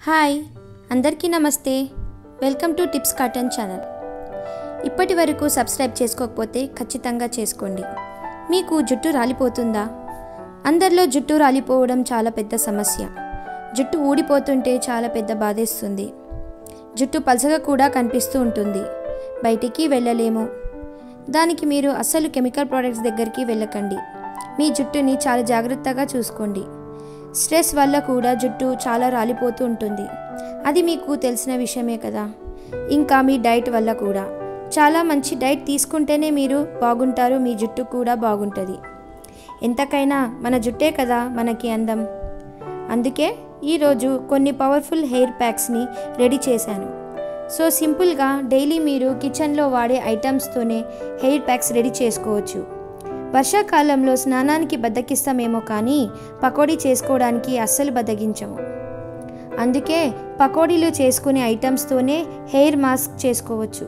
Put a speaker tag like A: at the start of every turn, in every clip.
A: hi అందరికీ నమస్తే welcome to tips cotton channel ఇప్పటి వరకు సబ్స్క్రైబ్ చేసుకోకపోతే ఖచ్చితంగా చేసుకోండి మీకు జుట్టు రాలిపోతుందా అందరిలో జుట్టు రాలిపోవడం చాలా పెద్ద సమస్య జుట్టు ఊడిపోతుంటే చాలా పెద్ద బాధేస్తుంది జుట్టు పలసగా కూడా కనిపిస్తూ ఉంటుంది బయటికి వెళ్ళలేము దానికి మీరు అస్సలు కెమికల్ ప్రోడక్ట్స్ దగ్గరికి వెళ్ళకండి మీ జుట్టుని చాలా జాగ్రత్తగా చూసుకోండి స్ట్రెస్ వల్ల కూడా జుట్టు చాలా రాలిపోతూ ఉంటుంది అది మీకు తెలిసిన విషయమే కదా ఇంకా మీ డైట్ వల్ల కూడా చాలా మంచి డైట్ తీసుకుంటేనే మీరు బాగుంటారు మీ జుట్టు కూడా బాగుంటుంది ఎంతకైనా మన జుట్టే కదా మనకి అందం అందుకే ఈరోజు కొన్ని పవర్ఫుల్ హెయిర్ ప్యాక్స్ని రెడీ చేశాను సో సింపుల్గా డైలీ మీరు కిచెన్లో వాడే ఐటమ్స్తోనే హెయిర్ ప్యాక్స్ రెడీ చేసుకోవచ్చు వర్షాకాలంలో స్నానానికి బద్దకిస్తామేమో కానీ పకోడీ చేసుకోవడానికి అస్సలు బద్దగించము అందుకే పకోడీలు చేసుకునే ఐటమ్స్తోనే హెయిర్ మాస్క్ చేసుకోవచ్చు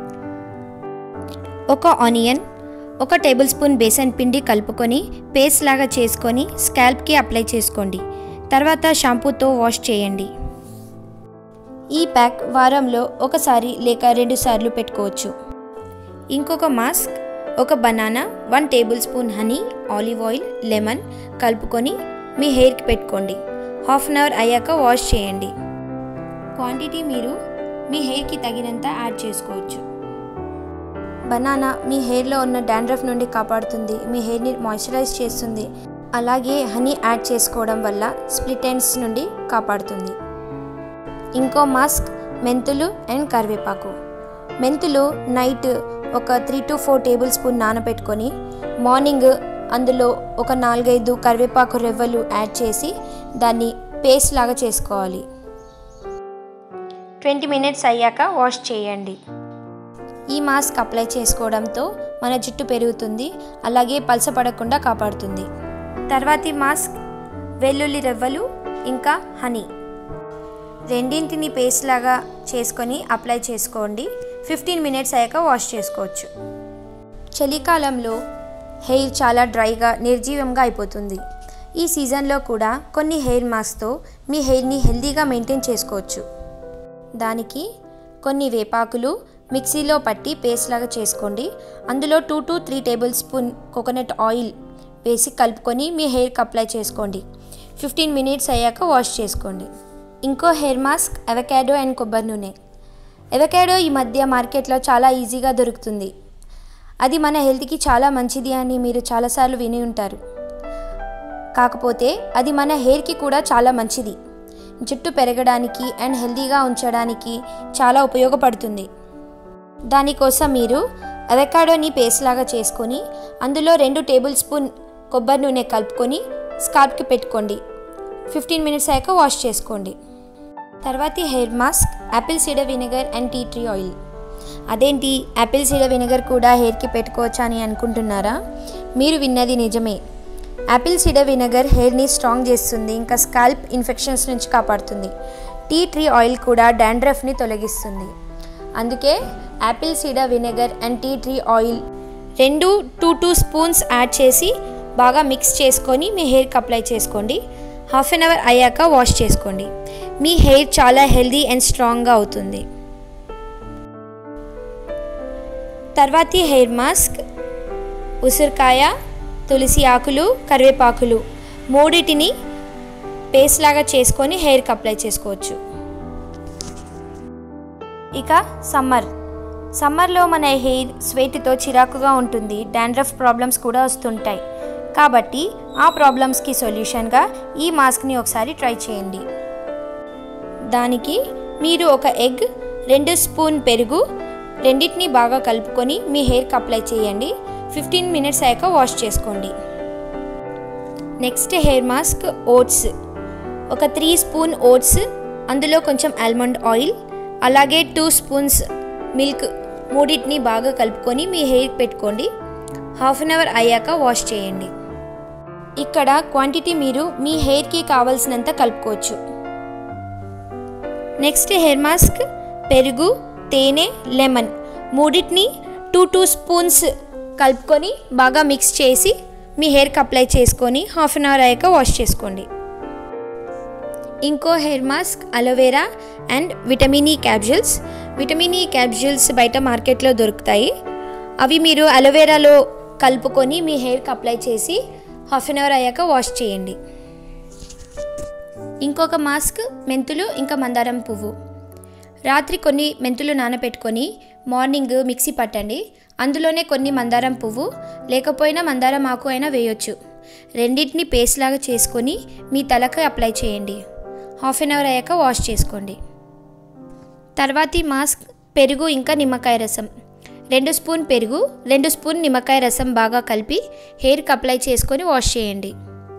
A: ఒక ఆనియన్ ఒక టేబుల్ స్పూన్ బేసన్ పిండి కలుపుకొని పేస్ట్ లాగా చేసుకొని స్కాల్ప్కి అప్లై చేసుకోండి తర్వాత షాంపూతో వాష్ చేయండి ఈ ప్యాక్ వారంలో ఒకసారి లేక రెండు సార్లు పెట్టుకోవచ్చు ఇంకొక మాస్క్ ఒక banana one tablespoon honey olive oil lemon కలుపుకొని మీ హెయిర్కి పెట్టుకోండి హాఫ్ అన్ అవర్ అయ్యాక వాష్ చేయండి క్వాంటిటీ మీరు మీ హెయిర్కి తగినంత యాడ్ చేసుకోవచ్చు బనానా మీ హెయిర్లో ఉన్న డాండ్రఫ్ నుండి కాపాడుతుంది మీ హెయిర్ని మాయిశ్చరైజ్ చేస్తుంది అలాగే హనీ యాడ్ చేసుకోవడం వల్ల స్ప్లిట్ ఎండ్స్ నుండి కాపాడుతుంది ఇంకో మాస్క్ మెంతులు అండ్ కరివేపాకు మెంతులు నైట్ ఒక three to four tablespoon నానబెట్టుకొని మార్నింగ్ అందులో ఒక నాలుగైదు కరివేపాకు రెవ్వలు యాడ్ చేసి దాన్ని పేస్ట్ లాగా చేసుకోవాలి ట్వంటీ మినిట్స్ అయ్యాక వాష్ చేయండి ఈ మాస్క్ అప్లై చేసుకోవడంతో మన జుట్టు పెరుగుతుంది అలాగే పలసపడకుండా కాపాడుతుంది తర్వాతి మాస్క్ వెల్లుల్లి రెవ్వలు ఇంకా హనీ రెండింటిని పేస్ట్ లాగా చేసుకొని అప్లై చేసుకోండి ఫిఫ్టీన్ మినిట్స్ అయ్యాక వాష్ చేసుకోవచ్చు చలికాలంలో హెయిర్ చాలా డ్రైగా నిర్జీవంగా అయిపోతుంది ఈ సీజన్లో కూడా కొన్ని హెయిర్ మాస్క్తో మీ హెయిర్ని హెల్తీగా మెయింటైన్ చేసుకోవచ్చు దానికి కొన్ని వేపాకులు మిక్సీలో పట్టి పేస్ట్ లాగా చేసుకోండి అందులో two to three tablespoon coconut oil వేసి కలుపుకొని మీ హెయిర్కి అప్లై చేసుకోండి ఫిఫ్టీన్ మినిట్స్ అయ్యాక వాష్ చేసుకోండి ఇంకో హెయిర్ మాస్క్ ఎవకాడో అండ్ కొబ్బరి నూనె ఎవకాడో ఈ మధ్య మార్కెట్లో చాలా ఈజీగా దొరుకుతుంది అది మన హెల్త్కి చాలా మంచిది అని మీరు చాలాసార్లు విని ఉంటారు కాకపోతే అది మన హెయిర్కి కూడా చాలా మంచిది జుట్టు పెరగడానికి అండ్ హెల్తీగా ఉంచడానికి చాలా ఉపయోగపడుతుంది దానికోసం మీరు అవకాడోని పేస్ట్ లాగా చేసుకొని అందులో రెండు టేబుల్ స్పూన్ కొబ్బరి నూనె కలుపుకొని స్కార్ప్కి పెట్టుకోండి ఫిఫ్టీన్ మినిట్స్ అయ్యాక వాష్ చేసుకోండి తర్వాతి hair mask apple cider vinegar and tea tree oil అదేంటి యాపిల్ సీడర్ విnegar కూడా హెయిర్కి పెట్టుకోవచ్చా అని అనుకుంటున్నారా మీరు విన్నది నిజమే యాపిల్ సీడర్ విnegar హెయిర్ని స్ట్రాంగ్ చేస్తుంది ఇంకా స్కాల్ప్ ఇన్ఫెక్షన్స్ నుంచి కాపాడుతుంది టీ ట్రీ ఆయిల్ కూడా డాండ్రఫ్ని తొలగిస్తుంది అందుకే apple cider vinegar and tea tree oil రెండు టూ టూ స్పూన్స్ యాడ్ చేసి బాగా మిక్స్ చేసుకొని మీ హెయిర్కి అప్లై చేసుకోండి హాఫ్ అన్ అవర్ అయ్యాక వాష్ చేసుకోండి మీ హెయిర్ చాలా హెల్దీ అండ్ స్ట్రాంగ్గా అవుతుంది తర్వాతి హెయిర్ మాస్క్ ఉసిరికాయ తులసి ఆకులు కరివేపాకులు మూడిటిని పేస్ట్ లాగా చేసుకొని హెయిర్కి అప్లై చేసుకోవచ్చు ఇక సమ్మర్ సమ్మర్లో మన హెయిర్ స్వేట్తో చిరాకుగా ఉంటుంది డాండ్రఫ్ ప్రాబ్లమ్స్ కూడా వస్తుంటాయి కాబట్టి ఆ ప్రాబ్లమ్స్కి సొల్యూషన్గా ఈ మాస్క్ని ఒకసారి ట్రై చేయండి దానికి మీరు ఒక ఎగ్ రెండు స్పూన్ పెరుగు రెండింటిని బాగా కలుపుకొని మీ హెయిర్కి అప్లై చేయండి ఫిఫ్టీన్ మినిట్స్ అయ్యాక వాష్ చేసుకోండి నెక్స్ట్ హెయిర్ మాస్క్ ఓట్స్ ఒక త్రీ స్పూన్ ఓట్స్ అందులో కొంచెం ఆల్మండ్ ఆయిల్ అలాగే టూ స్పూన్స్ మిల్క్ మూడింటిని బాగా కలుపుకొని మీ హెయిర్కి పెట్టుకోండి హాఫ్ అన్ అవర్ అయ్యాక వాష్ చేయండి ఇక్కడ క్వాంటిటీ మీరు మీ హెయిర్కి కావలసినంత కలుపుకోవచ్చు నెక్స్ట్ హెయిర్ మాస్క్ పెరుగు తేనె లెమన్ మూడింటిని టూ టూ స్పూన్స్ కలుపుకొని బాగా మిక్స్ చేసి మీ హెయిర్కి అప్లై చేసుకొని హాఫ్ అన్ అవర్ అయ్యాక వాష్ చేసుకోండి ఇంకో hair mask aloe vera and vitamin E capsules vitamin E క్యాప్జుల్స్ బయట మార్కెట్లో దొరుకుతాయి అవి మీరు అలోవెరాలో కలుపుకొని మీ హెయిర్కి అప్లై చేసి హాఫ్ అన్ అవర్ అయ్యాక వాష్ చేయండి ఇంకొక మాస్క్ మెంతులు ఇంకా మందారం పువ్వు రాత్రి కొన్ని మెంతులు నానబెట్టుకొని మార్నింగ్ మిక్సీ పట్టండి అందులోనే కొన్ని మందారం పువ్వు లేకపోయినా మందారం ఆకు అయినా వేయొచ్చు రెండింటిని పేస్ట్ లాగా చేసుకొని మీ తలకు అప్లై చేయండి హాఫ్ అన్ అవర్ అయ్యాక వాష్ చేసుకోండి తర్వాతి మాస్క్ పెరుగు ఇంకా నిమ్మకాయ రసం రెండు స్పూన్ పెరుగు రెండు స్పూన్ నిమ్మకాయ రసం బాగా కలిపి హెయిర్కి అప్లై చేసుకొని వాష్ చేయండి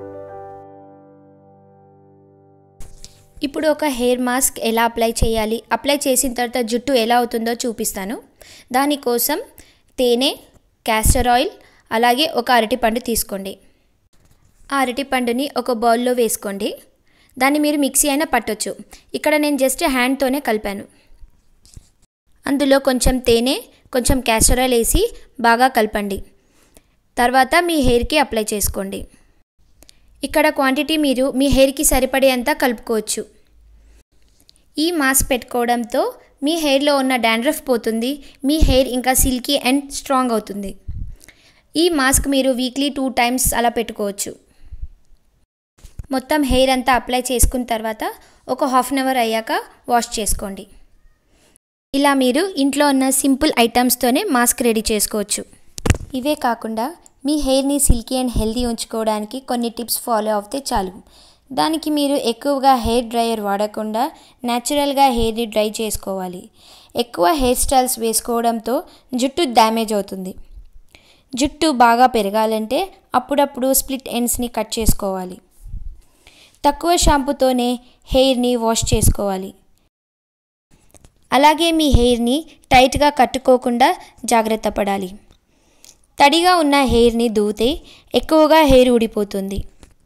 A: ఇప్పుడు ఒక హెయిర్ మాస్క్ ఎలా అప్లై చేయాలి అప్లై చేసిన తర్వాత జుట్టు ఎలా అవుతుందో చూపిస్తాను దానికోసం తేనె క్యాస్టర్ ఆయిల్ అలాగే ఒక అరటిపండు తీసుకోండి ఆ అరటిపండుని ఒక బౌల్లో వేసుకోండి దాన్ని మీరు మిక్సీ అయినా పట్టొచ్చు ఇక్కడ నేను జస్ట్ హ్యాండ్తోనే కలిపాను అందులో కొంచెం తేనె కొంచెం క్యాస్టర్ ఆయిల్ వేసి బాగా కలపండి తర్వాత మీ హెయిర్కి అప్లై చేసుకోండి ఇక్కడ క్వాంటిటీ మీరు మీ హెయిర్కి సరిపడేంత కలుపుకోవచ్చు ఈ మాస్క్ పెట్టుకోవడంతో మీ హెయిర్లో ఉన్న డాండ్రఫ్ పోతుంది మీ హెయిర్ ఇంకా సిల్కీ అండ్ స్ట్రాంగ్ అవుతుంది ఈ మాస్క్ మీరు వీక్లీ టూ టైమ్స్ అలా పెట్టుకోవచ్చు మొత్తం హెయిర్ అంతా అప్లై చేసుకున్న తర్వాత ఒక హాఫ్ అన్ అవర్ అయ్యాక వాష్ చేసుకోండి ఇలా మీరు ఇంట్లో ఉన్న సింపుల్ ఐటమ్స్తోనే మాస్క్ రెడీ చేసుకోవచ్చు ఇవే కాకుండా మీ హెయిర్ని సిల్కీ అండ్ హెల్తీ ఉంచుకోవడానికి కొన్ని టిప్స్ ఫాలో అవుతే చాలు దానికి మీరు ఎక్కువగా హెయిర్ డ్రైయర్ వాడకుండా న్యాచురల్గా హెయిర్ని డ్రై చేసుకోవాలి ఎక్కువ హెయిర్ స్టైల్స్ వేసుకోవడంతో జుట్టు డ్యామేజ్ అవుతుంది జుట్టు బాగా పెరగాలంటే అప్పుడప్పుడు స్ప్లిట్ ఎండ్స్ని కట్ చేసుకోవాలి తక్కువ షాంపూతోనే హెయిర్ని వాష్ చేసుకోవాలి అలాగే మీ హెయిర్ని టైట్గా కట్టుకోకుండా జాగ్రత్త పడాలి తడిగా ఉన్న హెయిర్ని దూతే ఎక్కువగా హెయిర్ ఊడిపోతుంది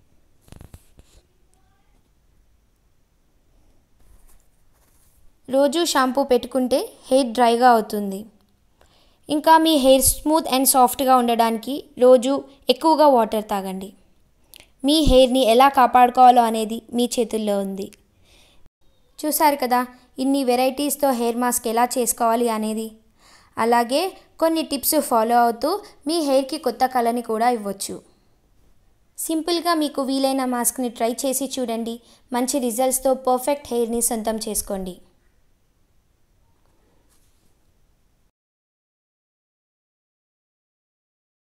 A: రోజు షాంపూ పెట్టుకుంటే హెయిర్ డ్రైగా అవుతుంది ఇంకా మీ హెయిర్ స్మూత్ అండ్ సాఫ్ట్గా ఉండడానికి రోజు ఎక్కువగా వాటర్ తాగండి మీ హెయిర్ని ఎలా కాపాడుకోవాలో అనేది మీ చేతుల్లో ఉంది చూసారు కదా ఇన్ని వెరైటీస్తో హెయిర్ మాస్క్ ఎలా చేసుకోవాలి అనేది అలాగే కొన్ని టిప్స్ ఫాలో అవుతూ మీ హెయిర్కి కొత్త కళని కూడా ఇవ్వచ్చు సింపుల్గా మీకు వీలైన మాస్క్ని ట్రై చేసి చూడండి మంచి రిజల్ట్స్తో పర్ఫెక్ట్ హెయిర్ని సొంతం చేసుకోండి